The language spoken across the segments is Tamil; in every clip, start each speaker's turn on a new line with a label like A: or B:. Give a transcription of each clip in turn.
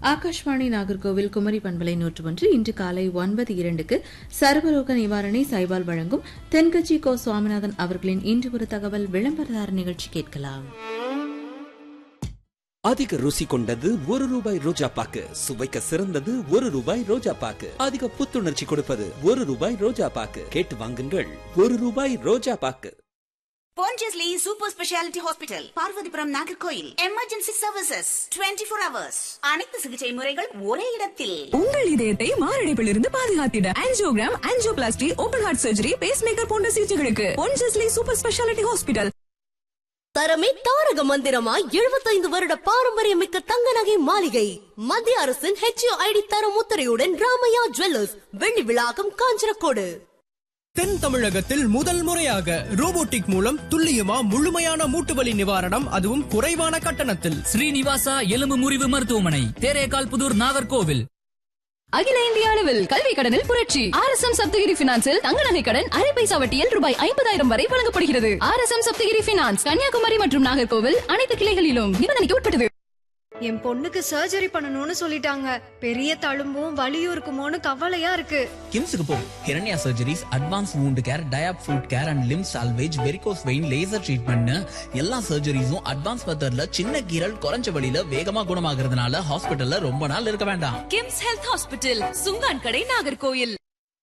A: ஆகாஷ்வாணி நாகர்கோவில் குமரி பண்பலை நூற்று ஒன்று இன்று காலை ஒன்பது இரண்டுக்கு சர்வரோக நிவாரணி சைபால் வழங்கும் தென்கட்சி கோ சுவாமிநாதன் அவர்களின் இன்று ஒரு தகவல் விளம்பரதார நிகழ்ச்சி கேட்கலாம்
B: அதிக ருசி கொண்டது ஒரு ரூபாய் ரோஜா பாக்கு சுவைக்க சிறந்தது ஒரு ரூபாய் ரோஜா பாக்கு அதிக புத்துணர்ச்சி கொடுப்பது ஒரு ரூபாய் ரோஜா பாக்கு கேட்டு வாங்குங்கள் ஒரு ரூபாய் ரோஜா பாக்கு
C: Pondicherry Super Speciality Hospital, Parvathipuram Nagercoil emergency services 24 four hours அனைத்து சிகிச்சை முறைகள் ஒரே இடத்தில்
D: உங்கள் இதயத்தை மாரடைப்பில் இருந்து பாதுகாத்திட angiogram angioplasty open heart surgery pacemaker போன்ற சிகிச்சைகளுக்கு பொன்ஜஸ்லி சூப்பர் ஸ்பெஷாலிட்டி ஹாஸ்பிட்டல்
E: தரமே தாரக மந்திரமா எழுபத்தைந்து வருட பாரம்பரியமிக்க தங்க நகை மாளிகை மத்திய அரசின் ஹெச்ஐடி தரம் முத்திரையுடன் ராமையா ஜுவல்லர்ஸ் வெள்ளி விழாக்கம் காஞ்சனக்கோடு
F: தென் தமிழகத்தில் முதல் முறையாக ரோபோட்டிக் மூலம் துல்லியமா முழுமையான மூட்டுவலி நிவாரணம் அதுவும் குறைவான கட்டணத்தில்
G: ஸ்ரீனிவாசா எலும்பு முறிவு மருத்துவமனை தேரேகால் புதூர் நாகர்கோவில்
D: அகில இந்திய அளவில் கல்வி கடனில் புரட்சி ஆர் எஸ் எம் சப்தகிரி பினான்சில் தங்க நகை கடன் அரை பைசா வட்டியில் ரூபாய் ஐம்பதாயிரம் வரை வழங்கப்படுகிறது R S M Saptagiri finance Kanyakumari மற்றும் நாகர்கோவில் அனைத்து கிளைகளிலும் நிபந்தனைக்கு உட்பட்டது
H: என் பொண்ணுக்கு சர்ஜரி பண்ணணும்னு சொல்லிட்டாங்க பெரிய தழும்பும் வலியும் இருக்குமோன்னு கவலையா இருக்கு
G: கிம்ஸுக்கு போ hernia surgeries advance wound care diabetic foot care and limb salvage varicose vein laser treatment எல்லா சர்ஜரிஸும் அட்வான்ஸ் மெத்தட்ல சின்ன கீரல் குறைஞ்ச வழியில வேகமா குணமாகறதுனால ஹாஸ்பிட்டல்ல ரொம்ப நாள் இருக்க வேண்டாம்
D: கிம்ஸ் ஹெல்த் ஹாஸ்பிட்டல் சுங்கான் கடை நாகர்கோயில்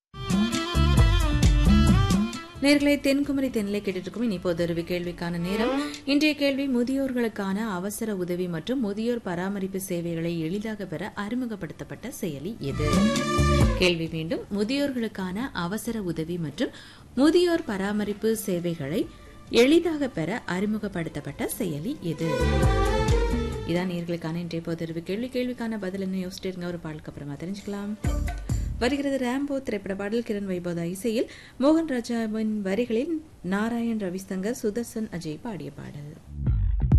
A: நேர்களை தென்குமரி தென்னிலை கேட்டிருக்கும் இனி பொதறிவு கேள்விக்கான நேரம் இன்றைய கேள்வி முதியோர்களுக்கான அவசர உதவி மற்றும் முதியோர் பராமரிப்பு சேவைகளை எளிதாக பெற அறிமுகப்படுத்தப்பட்ட செயலி எது கேள்வி மீண்டும் முதியோர்களுக்கான அவசர உதவி மற்றும் முதியோர் பராமரிப்பு சேவைகளை எளிதாக பெற அறிமுகப்படுத்தப்பட்ட செயலி எது இதான் நேர்களுக்கான இன்றைய பொதறிவு கேள்வி கேள்விக்கான பதில் என்ன யோசிச்சிட்டு இருங்க ஒரு பாலுக்கு அப்புறமா தெரிஞ்சுக்கலாம் வருகிறது ராம்போ திரைப்பட பாடல் கிரண் வைபோதா இசையில் மோகன் ராஜாவின் வரிகளில் நாராயண் ரவிசங்கர் சுதர்சன் அஜய் பாடிய பாடல்